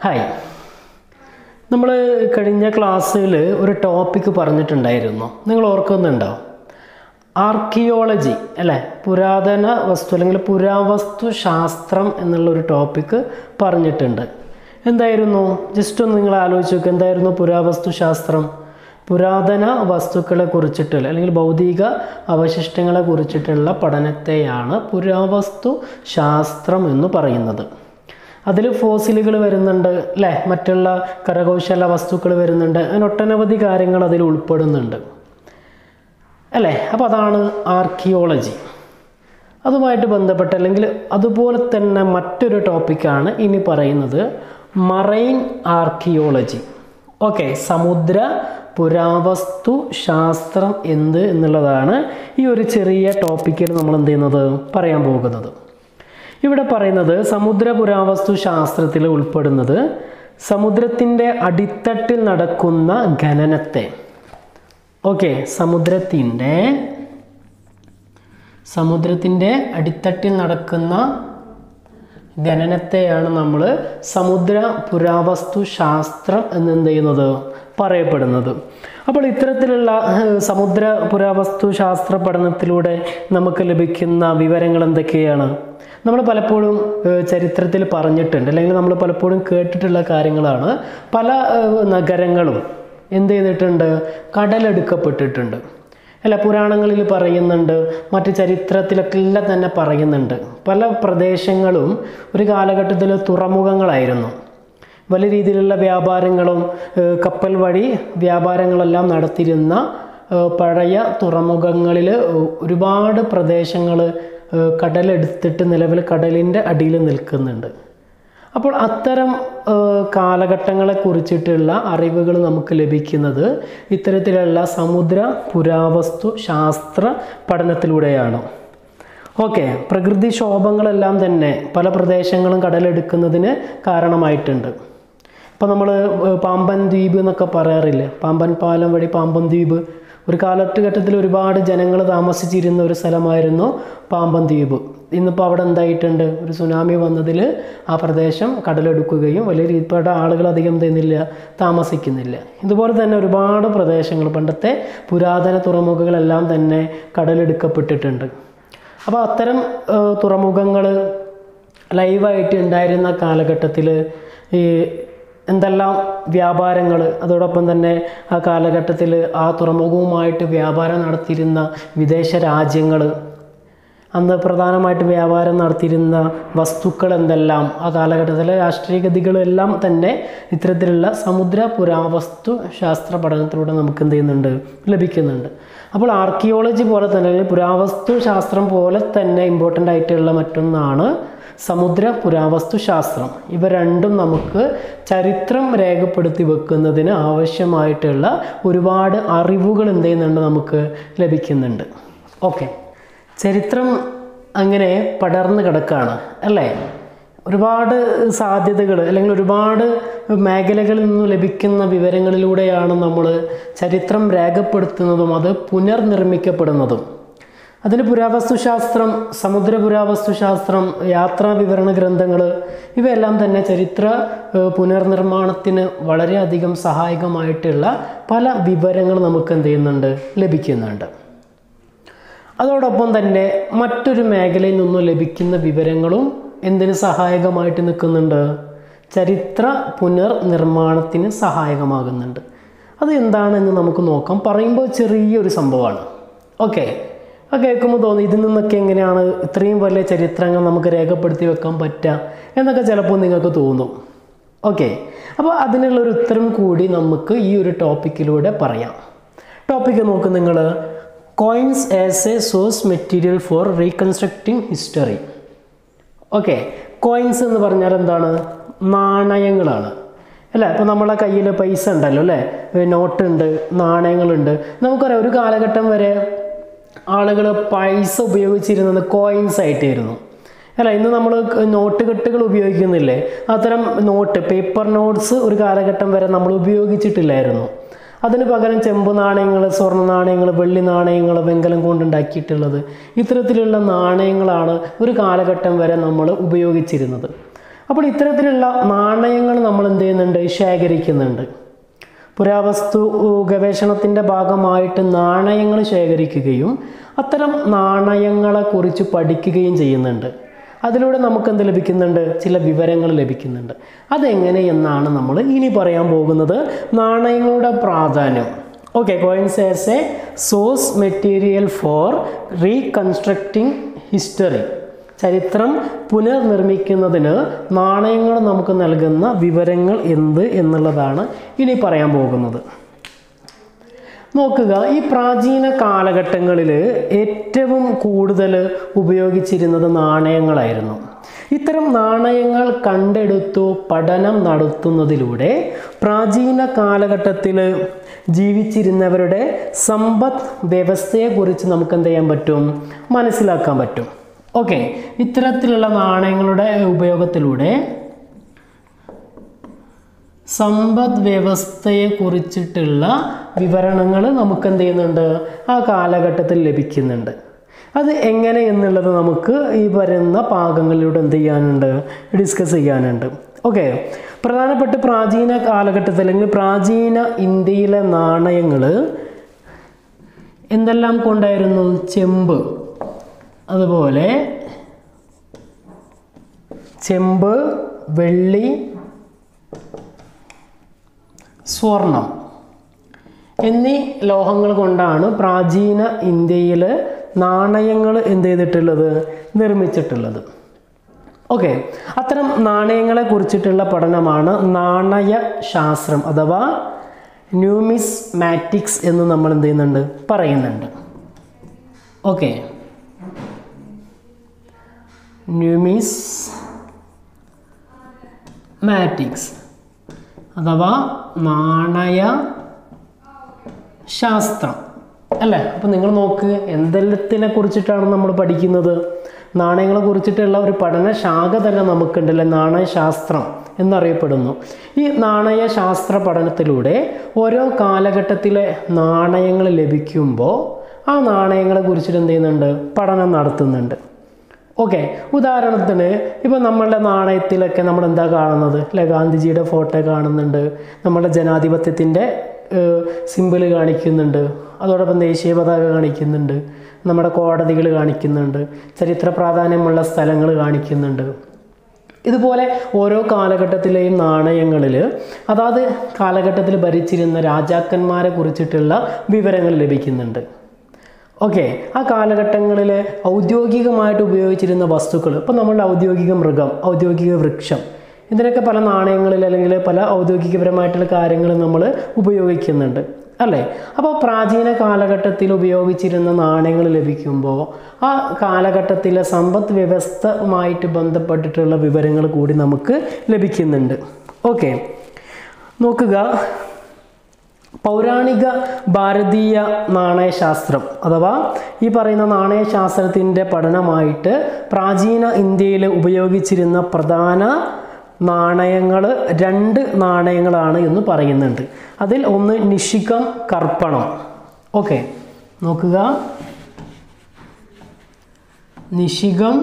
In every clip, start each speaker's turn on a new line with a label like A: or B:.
A: hi നമ്മൾ കഴിഞ്ഞ ക്ലാസ്സിൽ ഒരു ടോപ്പിക്ക് പറഞ്ഞിട്ടുണ്ടായിരുന്നു നിങ്ങൾ ഓർക്കുന്നുണ്ടോ ആർക്കിയോളജി അല്ലേ പുരാതന വസ്തു അല്ലെങ്കിൽ പുരാവസ്തു ശാസ്ത്രം എന്നുള്ള ഒരു ടോപ്പിക്ക് പറഞ്ഞിട്ടുണ്ട് എന്തായിരുന്നു ജസ്റ്റ് ഒന്ന് നിങ്ങൾ ആലോചിച്ച് നോക്കുക എന്തായിരുന്നു പുരാവസ്തു ശാസ്ത്രം പുരാതന വസ്തുക്കളെ കുറിച്ചിട്ടുള്ള അല്ലെങ്കിൽ ഭൗതിക അവശിഷ്ടങ്ങളെ കുറിച്ചിട്ടുള്ള പഠനത്തെയാണ് പുരാവസ്തു ശാസ്ത്രം എന്ന് പറയുന്നത് അതിൽ ഫോസിലുകൾ വരുന്നുണ്ട് അല്ലേ മറ്റുള്ള കരകൗശല വസ്തുക്കൾ വരുന്നുണ്ട് അങ്ങനെ ഒട്ടനവധി കാര്യങ്ങൾ അതിൽ ഉൾപ്പെടുന്നുണ്ട് അല്ലേ അപ്പോൾ അതാണ് ആർക്കിയോളജി അതുമായിട്ട് ബന്ധപ്പെട്ട് അല്ലെങ്കിൽ അതുപോലെ തന്നെ മറ്റൊരു ടോപ്പിക്കാണ് ഇനി പറയുന്നത് മറൈൻ ആർക്കിയോളജി ഓക്കെ സമുദ്ര പുരാവസ്തു ശാസ്ത്രം എന്ത് എന്നുള്ളതാണ് ഈ ഒരു ചെറിയ ടോപ്പിക്കിൽ നമ്മൾ എന്ത് ചെയ്യുന്നത് പറയാൻ പോകുന്നത് ഇവിടെ പറയുന്നത് സമുദ്ര പുരാവസ്തു ശാസ്ത്രത്തിൽ ഉൾപ്പെടുന്നത് സമുദ്രത്തിൻ്റെ അടിത്തട്ടിൽ നടക്കുന്ന ഖനനത്തെ ഓക്കെ സമുദ്രത്തിൻ്റെ സമുദ്രത്തിൻ്റെ അടിത്തട്ടിൽ നടക്കുന്ന ഖനനത്തെയാണ് നമ്മൾ സമുദ്ര പുരാവസ്തു ശാസ്ത്രം എന്ന് എന്ത് ചെയ്യുന്നത് പറയപ്പെടുന്നത് അപ്പോൾ ഇത്തരത്തിലുള്ള ഏഹ്, സമുദ്ര പുരാവസ്തു ശാസ്ത്ര പഠനത്തിലൂടെ നമുക്ക് ലഭിക്കുന്ന വിവരങ്ങൾ എന്തൊക്കെയാണ് നമ്മൾ പലപ്പോഴും ഏഹ്, ചരിത്രത്തിൽ പറഞ്ഞിട്ടുണ്ട് അല്ലെങ്കിൽ നമ്മൾ പലപ്പോഴും കേട്ടിട്ടുള്ള കാര്യങ്ങളാണ് പല ഏഹ്, നഗരങ്ങളും എന്ത് ചെയ്തിട്ടുണ്ട് കടലെടുക്കപ്പെട്ടിട്ടുണ്ട് അല്ല പുരാണങ്ങളിൽ പറയുന്നുണ്ട് മറ്റ് ചരിത്രത്തിലൊക്കെ എല്ലാം തന്നെ പറയുന്നുണ്ട് പല പ്രദേശങ്ങളും ഒരു കാലഘട്ടത്തിൽ തുറമുഖങ്ങളായിരുന്നു വലിയ രീതിയിലുള്ള വ്യാപാരങ്ങളും ഏഹ് കപ്പൽ വഴി വ്യാപാരങ്ങളെല്ലാം നടത്തിയിരുന്ന ഏഹ് പഴയ തുറമുഖങ്ങളിൽ ഒരുപാട് പ്രദേശങ്ങൾ കടലെടുത്തിട്ട് നിലവിൽ കടലിൻ്റെ അടിയിൽ നിൽക്കുന്നുണ്ട് അപ്പോൾ അത്തരം ഏഹ്, കാലഘട്ടങ്ങളെ കുറിച്ചിട്ടുള്ള അറിവുകൾ നമുക്ക് ലഭിക്കുന്നത് ഇത്തരത്തിലുള്ള സമുദ്ര പുരാവസ്തു ശാസ്ത്ര പഠനത്തിലൂടെയാണ് ഓക്കെ പ്രകൃതിക്ഷോഭങ്ങളെല്ലാം തന്നെ പല പ്രദേശങ്ങളും കടലെടുക്കുന്നതിന് കാരണമായിട്ടുണ്ട് ഇപ്പോൾ നമ്മൾ പാമ്പൻ ദ്വീപ് എന്നൊക്കെ പറയാറില്ലേ പാമ്പൻ പാലം വഴി പാമ്പൻ ദ്വീപ് ഒരു കാലഘട്ടത്തിൽ ഒരുപാട് ജനങ്ങൾ താമസിച്ചിരുന്ന ഒരു സ്ഥലമായിരുന്നു പാമ്പൻ ദ്വീപ് ഇന്നിപ്പോൾ അവിടെ എന്തായിട്ടുണ്ട് ഒരു സുനാമി വന്നതിൽ ആ പ്രദേശം കടലെടുക്കുകയും വലിയ രീതിയിൽപ്പെട്ട ആളുകൾ അധികം ചെയ്യുന്നില്ല താമസിക്കുന്നില്ല ഇതുപോലെ തന്നെ ഒരുപാട് പ്രദേശങ്ങൾ പണ്ടത്തെ പുരാതന തുറമുഖങ്ങളെല്ലാം തന്നെ കടലെടുക്കപ്പെട്ടിട്ടുണ്ട് അപ്പോൾ അത്തരം തുറമുഖങ്ങൾ ലൈവായിട്ട് ഉണ്ടായിരുന്ന കാലഘട്ടത്തിൽ ഈ എന്തെല്ലാം വ്യാപാരങ്ങൾ അതോടൊപ്പം തന്നെ ആ കാലഘട്ടത്തിൽ ആ തുറമുഖവുമായിട്ട് വ്യാപാരം നടത്തിയിരുന്ന വിദേശ രാജ്യങ്ങൾ അന്ന് പ്രധാനമായിട്ട് വ്യാപാരം നടത്തിയിരുന്ന വസ്തുക്കൾ എന്തെല്ലാം ആ കാലഘട്ടത്തിലെ രാഷ്ട്രീയ ഗതികളെല്ലാം തന്നെ ഇത്തരത്തിലുള്ള സമുദ്ര പുരാവസ്തു ശാസ്ത്ര പഠനത്തിലൂടെ നമുക്ക് എന്ത് ചെയ്യുന്നുണ്ട് ലഭിക്കുന്നുണ്ട് അപ്പോൾ ആർക്കിയോളജി പോലെ തന്നെ അല്ലെങ്കിൽ പുരാവസ്തു ശാസ്ത്രം പോലെ തന്നെ ഇമ്പോർട്ടൻ്റ് ആയിട്ടുള്ള മറ്റൊന്നാണ് സമുദ്ര പുരാവസ്തു ശാസ്ത്രം ഇവ രണ്ടും നമുക്ക് ചരിത്രം രേഖപ്പെടുത്തി വെക്കുന്നതിന് ആവശ്യമായിട്ടുള്ള ഒരുപാട് അറിവുകൾ എന്ത് ചെയ്യുന്നുണ്ട് നമുക്ക് ലഭിക്കുന്നുണ്ട് ഓക്കെ ചരിത്രം അങ്ങനെ പടർന്നു കിടക്കുകയാണ് അല്ലേ ഒരുപാട് സാധ്യതകൾ അല്ലെങ്കിൽ ഒരുപാട് മേഖലകളിൽ നിന്ന് ലഭിക്കുന്ന വിവരങ്ങളിലൂടെയാണ് നമ്മൾ ചരിത്രം രേഖപ്പെടുത്തുന്നതും അത് പുനർനിർമ്മിക്കപ്പെടുന്നതും അതിന് പുരാവസ്തുശാസ്ത്രം സമുദ്ര പുരാവസ്തുശാസ്ത്രം യാത്രാ വിവരണ ഗ്രന്ഥങ്ങൾ ഇവയെല്ലാം തന്നെ ചരിത്ര ഏഹ്, പുനർനിർമ്മാണത്തിന് വളരെയധികം സഹായകമായിട്ടുള്ള പല വിവരങ്ങൾ നമുക്ക് എന്ത് ചെയ്യുന്നുണ്ട് ലഭിക്കുന്നുണ്ട് അതോടൊപ്പം തന്നെ മറ്റൊരു മേഖലയിൽ നിന്നും ലഭിക്കുന്ന വിവരങ്ങളും എന്തിന് സഹായകമായിട്ട് നിൽക്കുന്നുണ്ട് ചരിത്ര പുനർനിർമ്മാണത്തിന് സഹായകമാകുന്നുണ്ട് അത് എന്താണെന്ന് നമുക്ക് നോക്കാം പറയുമ്പോൾ ചെറിയൊരു സംഭവമാണ് ഓക്കെ അത് കേൾക്കുമ്പോൾ തോന്നി ഇതിൽ നിന്നൊക്കെ എങ്ങനെയാണ് ഇത്രയും വലിയ ചരിത്രങ്ങൾ നമുക്ക് രേഖപ്പെടുത്തി വെക്കാൻ പറ്റുക എന്നൊക്കെ ചിലപ്പോൾ നിങ്ങൾക്ക് തോന്നും ഓക്കെ അപ്പോൾ അതിനുള്ളൊരു ഉത്തരം കൂടി നമുക്ക് ഈ ഒരു ടോപ്പിക്കിലൂടെ പറയാം ടോപ്പിക്ക് നോക്ക് നിങ്ങൾ coins as a source material for reconstructing history okay coins എന്ന് പറഞ്ഞാൽ എന്താണ് നാണയങ്ങളാണ് അല്ലേ ഇപ്പോൾ നമ്മളെ കയ്യിൽ പൈസ ഉണ്ടല്ലോ അല്ലേ നോട്ട് ഉണ്ട് നാണയങ്ങളുണ്ട് നമുക്കറിയാം ഒരു കാലഘട്ടം വരെ ആളുകൾ പൈസ ഉപയോഗിച്ചിരുന്നത് കോയിൻസ് ആയിട്ടായിരുന്നു അല്ല ഇന്ന് നമ്മൾ നോട്ട് കെട്ടുകൾ ഉപയോഗിക്കുന്നില്ലേ അത്തരം നോട്ട് പേപ്പർ നോട്ട്സ് ഒരു കാലഘട്ടം വരെ നമ്മൾ ഉപയോഗിച്ചിട്ടില്ലായിരുന്നു അതിന് പകരം ചെമ്പ് നാണയങ്ങൾ സ്വർണ്ണ നാണയങ്ങൾ വെള്ളി നാണയങ്ങൾ വെങ്കലം കൊണ്ടുണ്ടാക്കിയിട്ടുള്ളത് ഇത്തരത്തിലുള്ള നാണയങ്ങളാണ് ഒരു കാലഘട്ടം വരെ നമ്മൾ ഉപയോഗിച്ചിരുന്നത് അപ്പോൾ ഇത്തരത്തിലുള്ള നാണയങ്ങൾ നമ്മൾ എന്ത് ചെയ്യുന്നുണ്ട് ശേഖരിക്കുന്നുണ്ട് പുരാവസ്തു ഗവേഷണത്തിൻ്റെ ഭാഗമായിട്ട് നാണയങ്ങൾ ശേഖരിക്കുകയും അത്തരം നാണയങ്ങളെക്കുറിച്ച് പഠിക്കുകയും ചെയ്യുന്നുണ്ട് അതിലൂടെ നമുക്ക് എന്ത് ലഭിക്കുന്നുണ്ട് ചില വിവരങ്ങൾ ലഭിക്കുന്നുണ്ട് അതെങ്ങനെ എന്നാണ് നമ്മൾ ഇനി പറയാൻ പോകുന്നത് നാണയങ്ങളുടെ പ്രാധാന്യം okay coins as a source material for reconstructing history ചരിത്രം പുനർനിർമ്മിക്കുന്നതിന് നാണയങ്ങൾ നമുക്ക് നൽകുന്ന വിവരങ്ങൾ എന്ത് എന്നുള്ളതാണ് ഇനി പറയാൻ പോകുന്നത് നോക്കുക ഈ പ്രാചീന കാലഘട്ടങ്ങളിൽ ഏറ്റവും കൂടുതൽ ഉപയോഗിച്ചിരുന്നത് നാണയങ്ങളായിരുന്നു ഇത്തരം നാണയങ്ങൾ കണ്ടെടുത്തു പഠനം നടത്തുന്നതിലൂടെ പ്രാചീന കാലഘട്ടത്തിൽ ജീവിച്ചിരുന്നവരുടെ സമ്പദ് വ്യവസ്ഥയെക്കുറിച്ച് നമുക്ക് എന്ത് ചെയ്യാൻ പറ്റും മനസ്സിലാക്കാൻ പറ്റും ഓക്കെ ഇത്തരത്തിലുള്ള നാണയങ്ങളുടെ ഉപയോഗത്തിലൂടെ സമ്പദ് വ്യവസ്ഥയെ കുറിച്ചിട്ടുള്ള വിവരണങ്ങൾ നമുക്ക് എന്ത് ചെയ്യുന്നുണ്ട് ആ കാലഘട്ടത്തിൽ ലഭിക്കുന്നുണ്ട് അത് എങ്ങനെ എന്നുള്ളത് നമുക്ക് ഈ വരുന്ന ഭാഗങ്ങളിലൂടെ എന്ത് ചെയ്യാനുണ്ട് ഡിസ്കസ് ചെയ്യാനുണ്ട് ഓക്കെ പ്രധാനപ്പെട്ട പ്രാചീന കാലഘട്ടത്തിൽ അല്ലെങ്കിൽ പ്രാചീന ഇന്ത്യയിലെ നാണയങ്ങൾ എന്തെല്ലാം കൊണ്ടായിരുന്നു ചെമ്പ് അതുപോലെ ചെമ്പ് വെള്ളി സ്വർണം എന്നീ ലോഹങ്ങൾ കൊണ്ടാണ് പ്രാചീന ഇന്ത്യയിൽ നാണയങ്ങൾ എന്ത് ചെയ്തിട്ടുള്ളത് നിർമ്മിച്ചിട്ടുള്ളത് ഓക്കെ അത്തരം നാണയങ്ങളെ കുറിച്ചിട്ടുള്ള പഠനമാണ് നാണയ ശാസ്ത്രം അഥവാ ന്യൂമിസ് മാറ്റിക്സ് എന്ന് നമ്മൾ എന്ത് ചെയ്യുന്നുണ്ട് പറയുന്നുണ്ട് ഓക്കെ ന്യൂമിസ് മാറ്റിക്സ് അഥവാ നാണയ ശാസ്ത്രം അല്ലേ അപ്പോൾ നിങ്ങൾ നോക്ക് എന്തെല്ലാത്തിനെ കുറിച്ചിട്ടാണ് നമ്മൾ പഠിക്കുന്നത് നാണയങ്ങളെ കുറിച്ചിട്ടുള്ള ഒരു പഠന ശാഖ തന്നെ നമുക്കുണ്ടല്ലേ നാണയശാസ്ത്രം എന്നറിയപ്പെടുന്നു ഈ നാണയശാസ്ത്ര പഠനത്തിലൂടെ ഓരോ കാലഘട്ടത്തിലെ നാണയങ്ങൾ ലഭിക്കുമ്പോൾ ആ നാണയങ്ങളെ കുറിച്ചിട്ട് എന്ത് ചെയ്യുന്നുണ്ട് പഠനം നടത്തുന്നുണ്ട് ഓക്കെ ഉദാഹരണത്തിന് ഇപ്പോൾ നമ്മളുടെ നാണയത്തിലൊക്കെ നമ്മൾ എന്താ കാണുന്നത് അല്ലെ ഗാന്ധിജിയുടെ ഫോട്ടോ കാണുന്നുണ്ട് നമ്മളുടെ ജനാധിപത്യത്തിൻ്റെ സിമ്പിൾ കാണിക്കുന്നുണ്ട് അതോടൊപ്പം ദേശീയ പതാക കാണിക്കുന്നുണ്ട് നമ്മുടെ കോടതികൾ കാണിക്കുന്നുണ്ട് ചരിത്ര പ്രാധാന്യമുള്ള സ്ഥലങ്ങൾ കാണിക്കുന്നുണ്ട് ഇതുപോലെ ഓരോ കാലഘട്ടത്തിലെയും നാണയങ്ങളിൽ അതാത് കാലഘട്ടത്തിൽ ഭരിച്ചിരുന്ന രാജാക്കന്മാരെ കുറിച്ചിട്ടുള്ള വിവരങ്ങൾ ലഭിക്കുന്നുണ്ട് ഓക്കെ ആ കാലഘട്ടങ്ങളിൽ ഔദ്യോഗികമായിട്ട് ഉപയോഗിച്ചിരുന്ന വസ്തുക്കൾ ഇപ്പം നമ്മളുടെ ഔദ്യോഗിക മൃഗം ഔദ്യോഗിക വൃക്ഷം ഇതിനൊക്കെ പല നാണയങ്ങളിൽ അല്ലെങ്കിൽ പല ഔദ്യോഗികപരമായിട്ടുള്ള കാര്യങ്ങൾ നമ്മൾ ഉപയോഗിക്കുന്നുണ്ട് അല്ലേ അപ്പോൾ പ്രാചീന കാലഘട്ടത്തിൽ ഉപയോഗിച്ചിരുന്ന നാണയങ്ങൾ ലഭിക്കുമ്പോൾ ആ കാലഘട്ടത്തിലെ സമ്പദ് വ്യവസ്ഥയുമായിട്ട് ബന്ധപ്പെട്ടിട്ടുള്ള വിവരങ്ങൾ കൂടി നമുക്ക് ലഭിക്കുന്നുണ്ട് ഓക്കെ നോക്കുക പൗരാണിക ഭാരതീയ നാണയശാസ്ത്രം അഥവാ ഈ പറയുന്ന നാണയശാസ്ത്രത്തിൻ്റെ പഠനമായിട്ട് പ്രാചീന ഇന്ത്യയിൽ ഉപയോഗിച്ചിരുന്ന പ്രധാന നാണയങ്ങൾ രണ്ട് നാണയങ്ങളാണ് എന്ന് പറയുന്നുണ്ട് അതിൽ ഒന്ന് നിഷികം കർപ്പണം ഓക്കെ നോക്കുക നിഷികം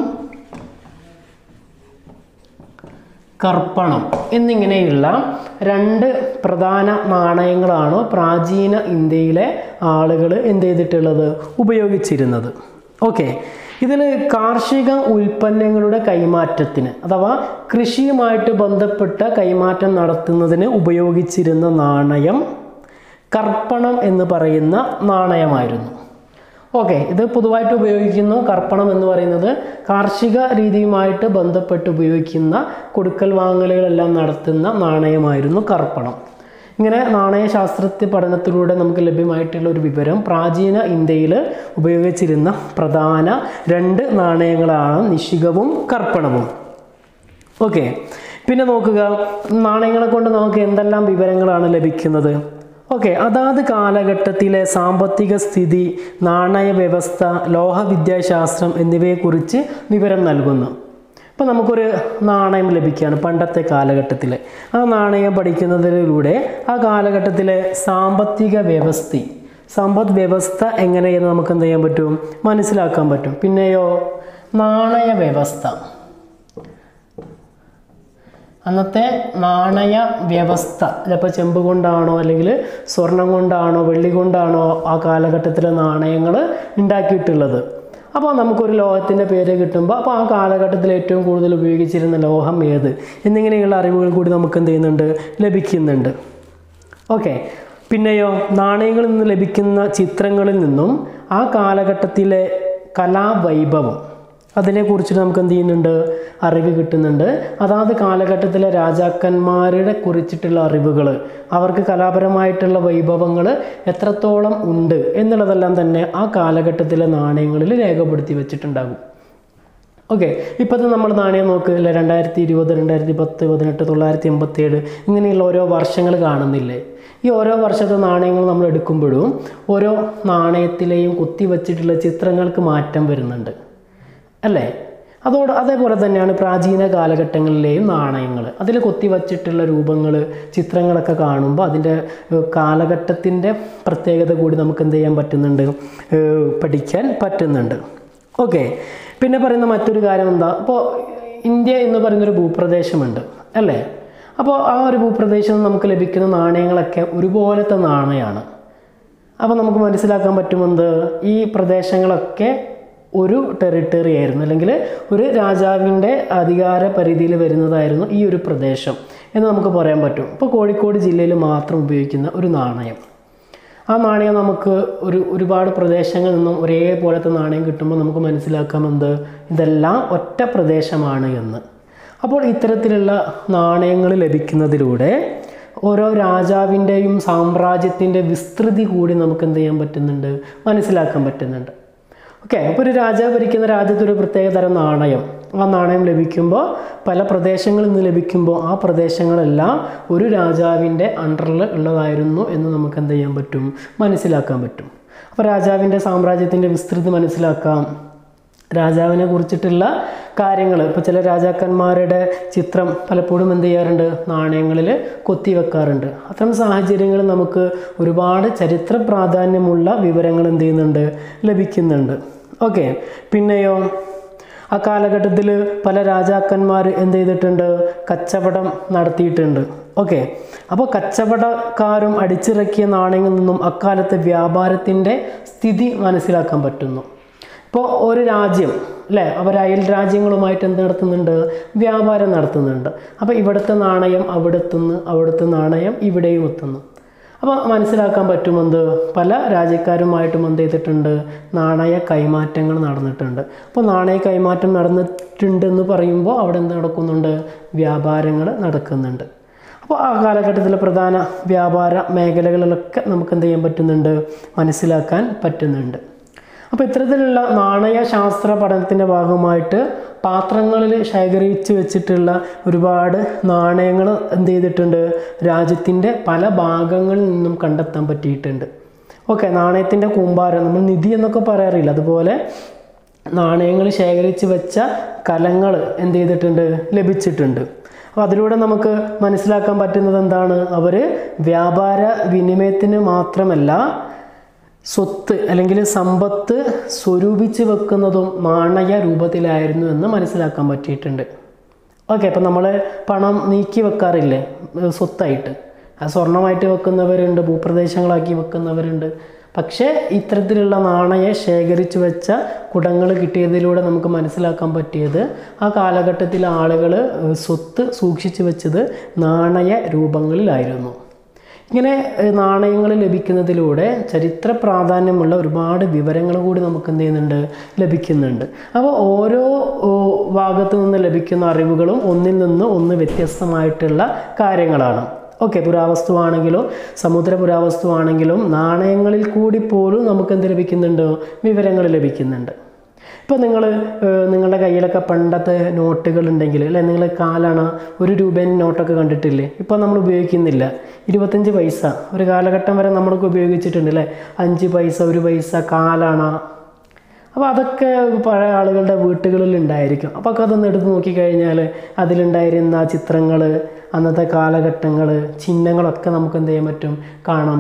A: കർപ്പണം എന്നിങ്ങനെയുള്ള രണ്ട് പ്രധാന നാണയങ്ങളാണ് പ്രാചീന ഇന്ത്യയിലെ ആളുകൾ എന്ത് ചെയ്തിട്ടുള്ളത് ഉപയോഗിച്ചിരുന്നത് ഓക്കെ ഇതിൽ കാർഷിക ഉൽപ്പന്നങ്ങളുടെ കൈമാറ്റത്തിന് അഥവാ കൃഷിയുമായിട്ട് ബന്ധപ്പെട്ട കൈമാറ്റം നടത്തുന്നതിന് ഉപയോഗിച്ചിരുന്ന നാണയം കർപ്പണം എന്ന് പറയുന്ന നാണയമായിരുന്നു ഓക്കെ ഇത് പൊതുവായിട്ട് ഉപയോഗിക്കുന്നു കർപ്പണം എന്ന് പറയുന്നത് കാർഷിക രീതിയുമായിട്ട് ബന്ധപ്പെട്ട് ഉപയോഗിക്കുന്ന കൊടുക്കൽ വാങ്ങലുകളെല്ലാം നടത്തുന്ന നാണയമായിരുന്നു കർപ്പണം ഇങ്ങനെ നാണയശാസ്ത്രത്തെ പഠനത്തിലൂടെ നമുക്ക് ലഭ്യമായിട്ടുള്ള ഒരു വിവരം പ്രാചീന ഇന്ത്യയിൽ ഉപയോഗിച്ചിരുന്ന പ്രധാന രണ്ട് നാണയങ്ങളാണ് നിഷികവും കർപ്പണവും ഓക്കെ പിന്നെ നോക്കുക നാണയങ്ങളെ കൊണ്ട് നമുക്ക് എന്തെല്ലാം വിവരങ്ങളാണ് ലഭിക്കുന്നത് ഓക്കെ അതാത് കാലഘട്ടത്തിലെ സാമ്പത്തിക സ്ഥിതി നാണയ വ്യവസ്ഥ ലോഹവിദ്യാശാസ്ത്രം എന്നിവയെക്കുറിച്ച് വിവരം നൽകുന്നു ഇപ്പോൾ നമുക്കൊരു നാണയം ലഭിക്കുകയാണ് പണ്ടത്തെ കാലഘട്ടത്തിൽ ആ നാണയം പഠിക്കുന്നതിലൂടെ ആ കാലഘട്ടത്തിലെ സാമ്പത്തിക വ്യവസ്ഥ സമ്പദ് വ്യവസ്ഥ എങ്ങനെയെന്ന് നമുക്ക് എന്ത് ചെയ്യാൻ പറ്റും മനസ്സിലാക്കാൻ പറ്റും പിന്നെയോ നാണയ വ്യവസ്ഥ അന്നത്തെ നാണയ വ്യവസ്ഥ ചിലപ്പോൾ ചെമ്പ് കൊണ്ടാണോ അല്ലെങ്കിൽ സ്വർണം കൊണ്ടാണോ വെള്ളി കൊണ്ടാണോ ആ കാലഘട്ടത്തിലെ നാണയങ്ങൾ ഉണ്ടാക്കിയിട്ടുള്ളത് അപ്പോൾ നമുക്കൊരു ലോഹത്തിൻ്റെ പേര് കിട്ടുമ്പോൾ അപ്പോൾ ആ കാലഘട്ടത്തിൽ ഏറ്റവും കൂടുതൽ ഉപയോഗിച്ചിരുന്ന ലോഹം ഏത് എന്നിങ്ങനെയുള്ള അറിവുകൾ കൂടി നമുക്ക് എന്ത് ചെയ്യുന്നുണ്ട് ലഭിക്കുന്നുണ്ട് ഓക്കെ പിന്നെയോ നാണയങ്ങളിൽ നിന്ന് ലഭിക്കുന്ന ചിത്രങ്ങളിൽ നിന്നും ആ കാലഘട്ടത്തിലെ കലാവൈഭവം അതിനെക്കുറിച്ച് നമുക്ക് എന്ത് ചെയ്യുന്നുണ്ട് അറിവ് കിട്ടുന്നുണ്ട് അതാത് കാലഘട്ടത്തിലെ രാജാക്കന്മാരുടെ കുറിച്ചിട്ടുള്ള അറിവുകൾ അവർക്ക് കലാപരമായിട്ടുള്ള വൈഭവങ്ങൾ എത്രത്തോളം ഉണ്ട് എന്നുള്ളതെല്ലാം തന്നെ ആ കാലഘട്ടത്തിലെ നാണയങ്ങളിൽ രേഖപ്പെടുത്തി വെച്ചിട്ടുണ്ടാകും ഓക്കെ ഇപ്പോഴത്തെ നമ്മൾ നാണയം നോക്ക് അല്ലെ രണ്ടായിരത്തി ഇരുപത് രണ്ടായിരത്തി പത്ത് പതിനെട്ട് തൊള്ളായിരത്തി എൺപത്തി ഏഴ് ഇങ്ങനെയുള്ള ഓരോ വർഷങ്ങൾ കാണുന്നില്ലേ ഈ ഓരോ വർഷത്തെ നാണയങ്ങൾ നമ്മൾ എടുക്കുമ്പോഴും ഓരോ നാണയത്തിലെയും കുത്തി വച്ചിട്ടുള്ള ചിത്രങ്ങൾക്ക് മാറ്റം വരുന്നുണ്ട് അല്ലേ അതോട് അതേപോലെ തന്നെയാണ് പ്രാചീന കാലഘട്ടങ്ങളിലെയും നാണയങ്ങൾ അതിൽ കൊത്തി വച്ചിട്ടുള്ള രൂപങ്ങൾ ചിത്രങ്ങളൊക്കെ കാണുമ്പോൾ അതിൻ്റെ ഏഹ്, കാലഘട്ടത്തിൻ്റെ പ്രത്യേകത കൂടി നമുക്ക് എന്ത് ചെയ്യാൻ പറ്റുന്നുണ്ട് ഏഹ്, പഠിക്കാൻ പറ്റുന്നുണ്ട് ഓക്കെ പിന്നെ പറയുന്ന മറ്റൊരു കാര്യം എന്താ അപ്പോൾ ഇന്ത്യ എന്ന് പറയുന്നൊരു ഭൂപ്രദേശമുണ്ട് അല്ലേ അപ്പോൾ ആ ഒരു ഭൂപ്രദേശത്ത് നമുക്ക് ലഭിക്കുന്ന നാണയങ്ങളൊക്കെ ഒരുപോലത്തെ നാണയമാണ് അപ്പോൾ നമുക്ക് മനസ്സിലാക്കാൻ പറ്റുമെന്ത് ഈ പ്രദേശങ്ങളൊക്കെ ഒരു ടെറിട്ടറി ആയിരുന്നു അല്ലെങ്കിൽ ഒരു രാജാവിൻ്റെ അധികാര പരിധിയിൽ വരുന്നതായിരുന്നു ഈ ഒരു പ്രദേശം എന്ന് നമുക്ക് പറയാൻ പറ്റും ഇപ്പോൾ കോഴിക്കോട് ജില്ലയിൽ മാത്രം ഉപയോഗിക്കുന്ന ഒരു നാണയം ആ നാണയം നമുക്ക് ഒരു ഒരുപാട് പ്രദേശങ്ങളിൽ നിന്നും ഒരേപോലത്തെ നാണയം കിട്ടുമ്പോൾ നമുക്ക് മനസ്സിലാക്കാമെന്ത് ഇതെല്ലാം ഒറ്റ പ്രദേശമാണ് എന്ന് അപ്പോൾ ഇത്തരത്തിലുള്ള നാണയങ്ങൾ ലഭിക്കുന്നതിലൂടെ ഓരോ രാജാവിൻ്റെയും സാമ്രാജ്യത്തിൻ്റെ വിസ്തൃതി കൂടി നമുക്ക് എന്ത് ചെയ്യാൻ പറ്റുന്നുണ്ട് മനസ്സിലാക്കാൻ പറ്റുന്നുണ്ട് ഓക്കെ അപ്പോൾ ഒരു രാജാവ് ഭരിക്കുന്ന രാജ്യത്ത് ഒരു പ്രത്യേക തരം നാണയം ആ നാണയം ലഭിക്കുമ്പോൾ പല പ്രദേശങ്ങളിൽ നിന്ന് ലഭിക്കുമ്പോൾ ആ പ്രദേശങ്ങളെല്ലാം ഒരു രാജാവിൻ്റെ അണ്ടറിൽ ഉള്ളതായിരുന്നു എന്ന് നമുക്ക് എന്ത് ചെയ്യാൻ പറ്റും മനസ്സിലാക്കാൻ പറ്റും അപ്പോൾ രാജാവിൻ്റെ സാമ്രാജ്യത്തിൻ്റെ വിസ്തൃതി മനസ്സിലാക്കാം രാജാവിനെ കുറിച്ചിട്ടുള്ള കാര്യങ്ങൾ ഇപ്പോൾ ചില രാജാക്കന്മാരുടെ ചിത്രം പലപ്പോഴും എന്ത് ചെയ്യാറുണ്ട് നാണയങ്ങളിൽ കൊത്തി വെക്കാറുണ്ട് അത്തരം സാഹചര്യങ്ങളിൽ നമുക്ക് ഒരുപാട് ചരിത്ര പ്രാധാന്യമുള്ള വിവരങ്ങൾ എന്ത് ചെയ്യുന്നുണ്ട് ലഭിക്കുന്നുണ്ട് ഓക്കെ പിന്നെയോ ആ കാലഘട്ടത്തിൽ പല രാജാക്കന്മാർ എന്ത് ചെയ്തിട്ടുണ്ട് കച്ചവടം നടത്തിയിട്ടുണ്ട് ഓക്കെ അപ്പോൾ കച്ചവടക്കാരും അടിച്ചിറക്കിയ നാണയങ്ങളിൽ നിന്നും അക്കാലത്തെ വ്യാപാരത്തിൻ്റെ സ്ഥിതി മനസ്സിലാക്കാൻ പറ്റുന്നു ഇപ്പോൾ ഒരു രാജ്യം അല്ലേ അവർ അയൽ രാജ്യങ്ങളുമായിട്ട് എന്ത് നടത്തുന്നുണ്ട് വ്യാപാരം നടത്തുന്നുണ്ട് അപ്പോൾ ഇവിടുത്തെ നാണയം അവിടെ എത്തുന്നു അവിടുത്തെ നാണയം ഇവിടെയും എത്തുന്നു അപ്പോൾ മനസ്സിലാക്കാൻ പറ്റുമെന്ത് പല രാജ്യക്കാരുമായിട്ടും എന്ത് ചെയ്തിട്ടുണ്ട് നാണയ കൈമാറ്റങ്ങൾ നടന്നിട്ടുണ്ട് അപ്പോൾ നാണയ കൈമാറ്റം നടന്നിട്ടുണ്ടെന്ന് പറയുമ്പോൾ അവിടെ എന്ത് നടക്കുന്നുണ്ട് വ്യാപാരങ്ങൾ നടക്കുന്നുണ്ട് അപ്പോൾ ആ കാലഘട്ടത്തിലെ പ്രധാന വ്യാപാര മേഖലകളിലൊക്കെ നമുക്ക് എന്ത് ചെയ്യാൻ പറ്റുന്നുണ്ട് മനസ്സിലാക്കാൻ പറ്റുന്നുണ്ട് അപ്പോൾ ഇത്തരത്തിലുള്ള നാണയശാസ്ത്ര പഠനത്തിൻ്റെ ഭാഗമായിട്ട് പാത്രങ്ങളിൽ ശേഖരിച്ച് വെച്ചിട്ടുള്ള ഒരുപാട് നാണയങ്ങൾ എന്ത് ചെയ്തിട്ടുണ്ട് രാജ്യത്തിൻ്റെ പല ഭാഗങ്ങളിൽ നിന്നും കണ്ടെത്താൻ പറ്റിയിട്ടുണ്ട് ഓക്കെ നാണയത്തിൻ്റെ കൂമ്പാരം നമ്മൾ നിധി എന്നൊക്കെ പറയാറില്ല അതുപോലെ നാണയങ്ങൾ ശേഖരിച്ച് വെച്ച കലങ്ങൾ എന്ത് ചെയ്തിട്ടുണ്ട് ലഭിച്ചിട്ടുണ്ട് അപ്പോൾ അതിലൂടെ നമുക്ക് മനസ്സിലാക്കാൻ പറ്റുന്നത് എന്താണ് അവർ വ്യാപാര വിനിമയത്തിന് മാത്രമല്ല സ്വത്ത് അല്ലെങ്കിൽ സമ്പത്ത് സ്വരൂപിച്ച് വെക്കുന്നതും നാണയ രൂപത്തിലായിരുന്നു എന്ന് മനസ്സിലാക്കാൻ പറ്റിയിട്ടുണ്ട് ഓക്കെ അപ്പം നമ്മൾ പണം നീക്കി വെക്കാറില്ലേ ഏഹ് സ്വത്തായിട്ട് അത് സ്വർണമായിട്ട് വെക്കുന്നവരുണ്ട് ഭൂപ്രദേശങ്ങളാക്കി വെക്കുന്നവരുണ്ട് പക്ഷേ ഇത്തരത്തിലുള്ള നാണയം ശേഖരിച്ചു വെച്ച കുടങ്ങൾ കിട്ടിയതിലൂടെ നമുക്ക് മനസ്സിലാക്കാൻ പറ്റിയത് ആ കാലഘട്ടത്തിലെ ആളുകൾ ഏഹ് സ്വത്ത് സൂക്ഷിച്ചു വെച്ചത് നാണയ രൂപങ്ങളിലായിരുന്നു ഇങ്ങനെ ഏഹ്, നാണയങ്ങൾ ലഭിക്കുന്നതിലൂടെ ചരിത്ര പ്രാധാന്യമുള്ള ഒരുപാട് വിവരങ്ങൾ കൂടി നമുക്ക് എന്ത് ചെയ്യുന്നുണ്ട് ലഭിക്കുന്നുണ്ട് അപ്പോൾ ഓരോ ഓ, ഭാഗത്തു നിന്ന് ലഭിക്കുന്ന അറിവുകളും ഒന്നിൽ നിന്ന് ഒന്ന് വ്യത്യസ്തമായിട്ടുള്ള കാര്യങ്ങളാണ് ഓക്കെ പുരാവസ്തുവാണെങ്കിലും സമുദ്ര പുരാവസ്തുവാണെങ്കിലും നാണയങ്ങളിൽ കൂടി പോലും നമുക്ക് എന്ത് ലഭിക്കുന്നുണ്ട് വിവരങ്ങൾ ലഭിക്കുന്നുണ്ട് ഇപ്പോൾ നിങ്ങൾ നിങ്ങളുടെ കയ്യിലൊക്കെ പണ്ടത്തെ നോട്ടുകൾ ഉണ്ടെങ്കിൽ അല്ലെ നിങ്ങൾ കാലണ ഒരു രൂപേൻ്റെ നോട്ടൊക്കെ കണ്ടിട്ടില്ലേ ഇപ്പോൾ നമ്മൾ ഉപയോഗിക്കുന്നില്ല ഇരുപത്തഞ്ച് പൈസ ഒരു കാലഘട്ടം വരെ നമ്മളൊക്കെ ഉപയോഗിച്ചിട്ടുണ്ട് അല്ലേ അഞ്ച് പൈസ ഒരു പൈസ കാലണ അപ്പോൾ അതൊക്കെ പഴയ ആളുകളുടെ വീട്ടുകളിൽ ഉണ്ടായിരിക്കും അപ്പോൾ ഒക്കെ അതൊന്ന് എടുത്ത് നോക്കിക്കഴിഞ്ഞാൽ അതിലുണ്ടായിരുന്ന ചിത്രങ്ങൾ അന്നത്തെ കാലഘട്ടങ്ങൾ ചിഹ്നങ്ങളൊക്കെ നമുക്ക് എന്ത് ചെയ്യാൻ പറ്റും കാണാൻ പറ്റും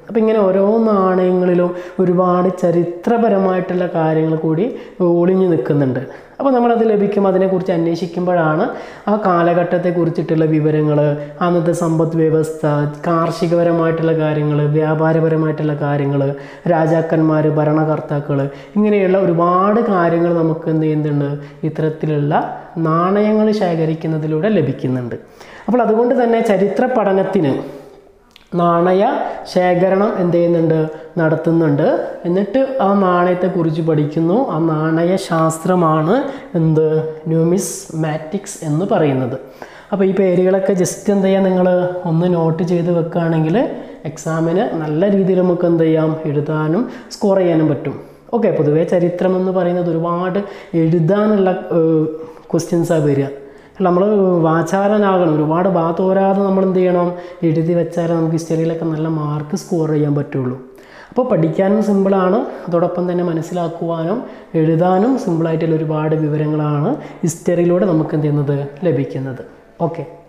A: അപ്പോൾ ഇങ്ങനെ ഓരോ നാണയങ്ങളിലും ഒരുപാട് ചരിത്രപരമായിട്ടുള്ള കാര്യങ്ങൾ കൂടി ഒളിഞ്ഞു നിൽക്കുന്നുണ്ട് അപ്പോൾ നമ്മളത് ലഭിക്കും അതിനെക്കുറിച്ച് അന്വേഷിക്കുമ്പോഴാണ് ആ കാലഘട്ടത്തെ കുറിച്ചിട്ടുള്ള വിവരങ്ങൾ അന്നത്തെ സമ്പദ് വ്യവസ്ഥ കാർഷികപരമായിട്ടുള്ള കാര്യങ്ങൾ വ്യാപാരപരമായിട്ടുള്ള കാര്യങ്ങൾ രാജാക്കന്മാർ ഭരണകർത്താക്കൾ ഇങ്ങനെയുള്ള ഒരുപാട് കാര്യങ്ങൾ നമുക്ക് എന്ത് ചെയ്യുന്നുണ്ട് ഇത്തരത്തിലുള്ള നാണയങ്ങൾ ശേഖരിക്കുന്നതിലൂടെ ലഭിക്കുന്നുണ്ട് അപ്പോൾ അതുകൊണ്ട് തന്നെ ചരിത്ര പഠനത്തിന് നാണയ ശേഖരണം എന്ത് ചെയ്യുന്നുണ്ട് നടത്തുന്നുണ്ട് എന്നിട്ട് ആ നാണയത്തെക്കുറിച്ച് പഠിക്കുന്നു ആ നാണയ ശാസ്ത്രമാണ് എന്ത് ന്യൂമിസ് മാറ്റിക്സ് എന്ന് പറയുന്നത് അപ്പോൾ ഈ പേരുകളൊക്കെ ജസ്റ്റ് എന്ത് ചെയ്യാം നിങ്ങൾ ഒന്ന് നോട്ട് ചെയ്ത് വെക്കുകയാണെങ്കിൽ എക്സാമിന് നല്ല രീതിയിൽ നമുക്ക് എന്ത് ചെയ്യാം എഴുതാനും സ്കോർ ചെയ്യാനും പറ്റും ഓക്കെ പൊതുവേ ചരിത്രം എന്ന് പറയുന്നത് ഒരുപാട് എഴുതാനുള്ള ക്വസ്റ്റ്യൻസാണ് വരിക നമ്മൾ വാചാലനാകണം ഒരുപാട് ഭാത്തോരാതെ നമ്മൾ എന്ത് ചെയ്യണം എഴുതി വെച്ചാലേ നമുക്ക് ഹിസ്റ്ററിയിലൊക്കെ നല്ല മാർക്ക് സ്കോർ ചെയ്യാൻ പറ്റുള്ളൂ അപ്പോൾ പഠിക്കാനും സിമ്പിളാണ് അതോടൊപ്പം തന്നെ മനസ്സിലാക്കുവാനും എഴുതാനും സിമ്പിളായിട്ടുള്ള ഒരുപാട് വിവരങ്ങളാണ് ഹിസ്റ്ററിയിലൂടെ നമുക്ക് എന്ത് ചെയ്യുന്നത് ലഭിക്കുന്നത് ഓക്കെ